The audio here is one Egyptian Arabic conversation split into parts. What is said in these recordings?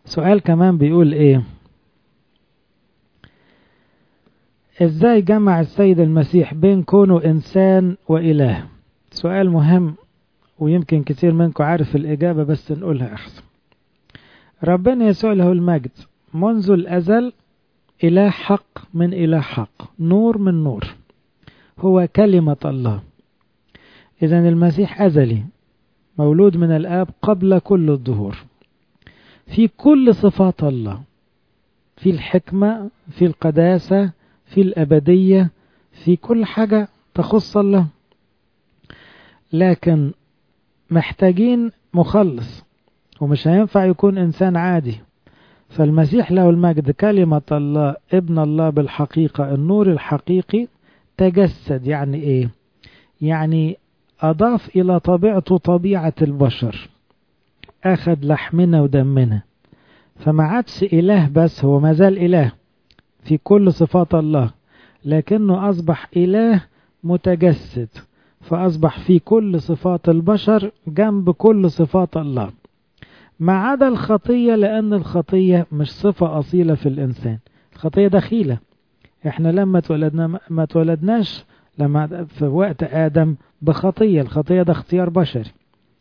سؤال كمان بيقول ايه ازاي جمع السيد المسيح بين كونه انسان واله سؤال مهم ويمكن كتير منكم عارف الاجابة بس نقولها احسن ربنا يسوع له المجد منذ الازل اله حق من اله حق نور من نور هو كلمة الله اذا المسيح ازلي مولود من الاب قبل كل الظهور في كل صفات الله في الحكمة في القداسة في الأبدية في كل حاجة تخص الله لكن محتاجين مخلص ومش هينفع يكون إنسان عادي فالمسيح له المجد كلمة الله ابن الله بالحقيقة النور الحقيقي تجسد يعني إيه يعني أضاف إلى طبيعته طبيعة البشر أخذ لحمنا ودمنا فما عادش إله بس هو ما زال إله في كل صفات الله لكنه أصبح إله متجسد فأصبح في كل صفات البشر جنب كل صفات الله ما عدا الخطية لأن الخطية مش صفة أصيلة في الإنسان الخطية دخيلة احنا لما اتولدنا ما اتولدناش لما في وقت آدم بخطية الخطية ده اختيار بشري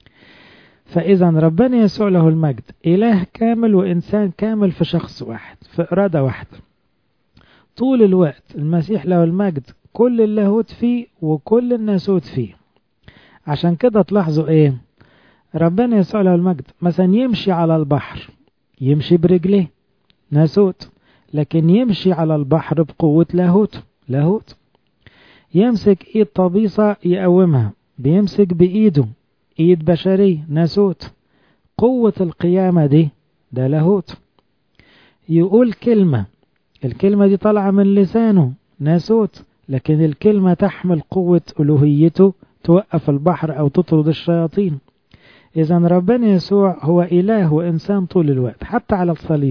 فإذا ربنا يسوع له المجد إله كامل وإنسان كامل في شخص واحد في إرادة واحدة طول الوقت المسيح له المجد كل اللاهوت فيه وكل الناسوت فيه عشان كده تلاحظوا ايه ربنا يسوع له المجد مثلا يمشي على البحر يمشي برجليه ناسوت لكن يمشي على البحر بقوة لاهوت لاهوت يمسك ايد طبيصة يقومها بيمسك بإيده ايد بشري ناسوت قوة القيامة دي ده لاهوت يقول كلمة الكلمة دي طالعة من لسانه ناسوت لكن الكلمة تحمل قوة ألوهيته توقف البحر أو تطرد الشياطين إذا ربنا يسوع هو إله وإنسان طول الوقت حتى على الصليب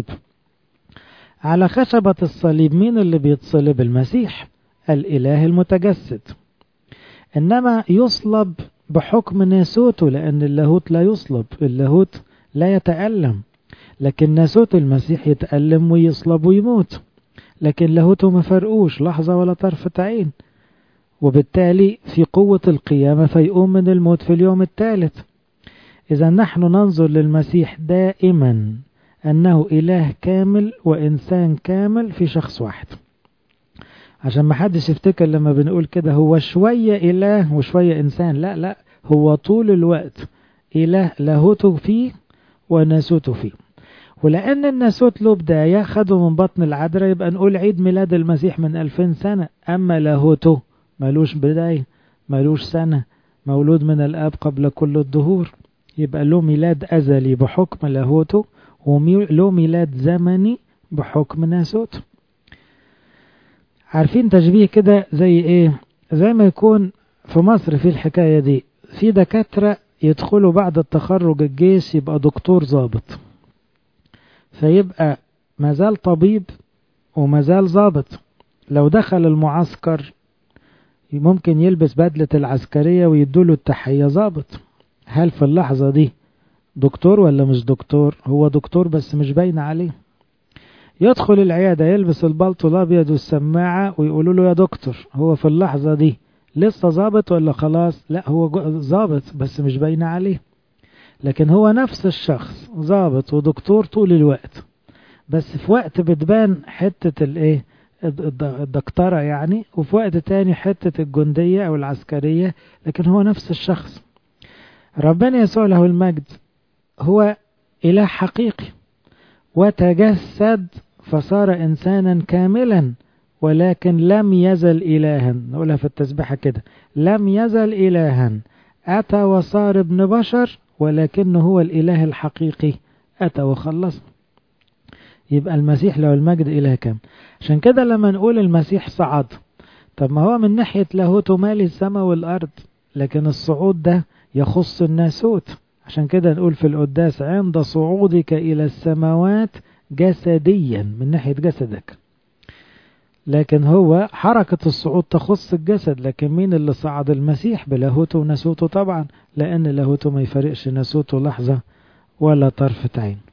على خشبة الصليب مين اللي بيتصلب المسيح الإله المتجسد إنما يصلب بحكم ناسوته لأن اللاهوت لا يصلب اللاهوت لا يتألم لكن ناسوت المسيح يتألم ويصلب ويموت لكن لاهوته ما فرقوش لحظة ولا طرفة عين وبالتالي في قوة القيامة فيقوم من الموت في اليوم الثالث إذا نحن ننظر للمسيح دائما أنه إله كامل وإنسان كامل في شخص واحد عشان ما حدش يفتكر لما بنقول كده هو شوية إله وشوية إنسان لا لا هو طول الوقت إله لاهوته فيه وناسوته فيه ولأن الناسوت له بداية خده من بطن العذراء يبقى نقول عيد ميلاد المسيح من ألفين سنة أما لاهوته ملوش بداية ملوش سنة مولود من الآب قبل كل الدهور يبقى له ميلاد أزلي بحكم لاهوته وله ميلاد زمني بحكم ناسوته عارفين تشبيه كده زي ايه زي ما يكون في مصر في الحكاية دي في دكاترة يدخلوا بعد التخرج الجيش يبقى دكتور ضابط فيبقى مازال طبيب ومازال ضابط لو دخل المعسكر ممكن يلبس بدلة العسكرية ويدوله التحية ضابط هل في اللحظة دي دكتور ولا مش دكتور هو دكتور بس مش باين عليه يدخل العيادة يلبس البلطو الأبيض والسماعة ويقولوا له يا دكتور هو في اللحظة دي لسه ظابط ولا خلاص لا هو ظابط بس مش باين عليه لكن هو نفس الشخص ظابط ودكتور طول الوقت بس في وقت بتبان حتة الايه الدكتورة يعني وفي وقت تاني حتة الجندية او العسكرية لكن هو نفس الشخص ربنا يسوع له المجد هو إله حقيقي وتجسد فصار إنسانا كاملا ولكن لم يزل إلها نقولها في التسبيحة كده لم يزل إلها أتى وصار ابن بشر ولكنه هو الإله الحقيقي أتى وخلص يبقى المسيح له المجد إله كام عشان كده لما نقول المسيح صعد طب ما هو من ناحية لاهوته مالي السماء والأرض لكن الصعود ده يخص الناسوت عشان كده نقول في القداس عند صعودك إلى السماوات جسديا من ناحية جسدك لكن هو حركة الصعود تخص الجسد لكن مين اللي صعد المسيح بلاهوته وناسوته طبعا لأن لاهوته ما يفرقش ناسوته لحظة ولا طرفة عين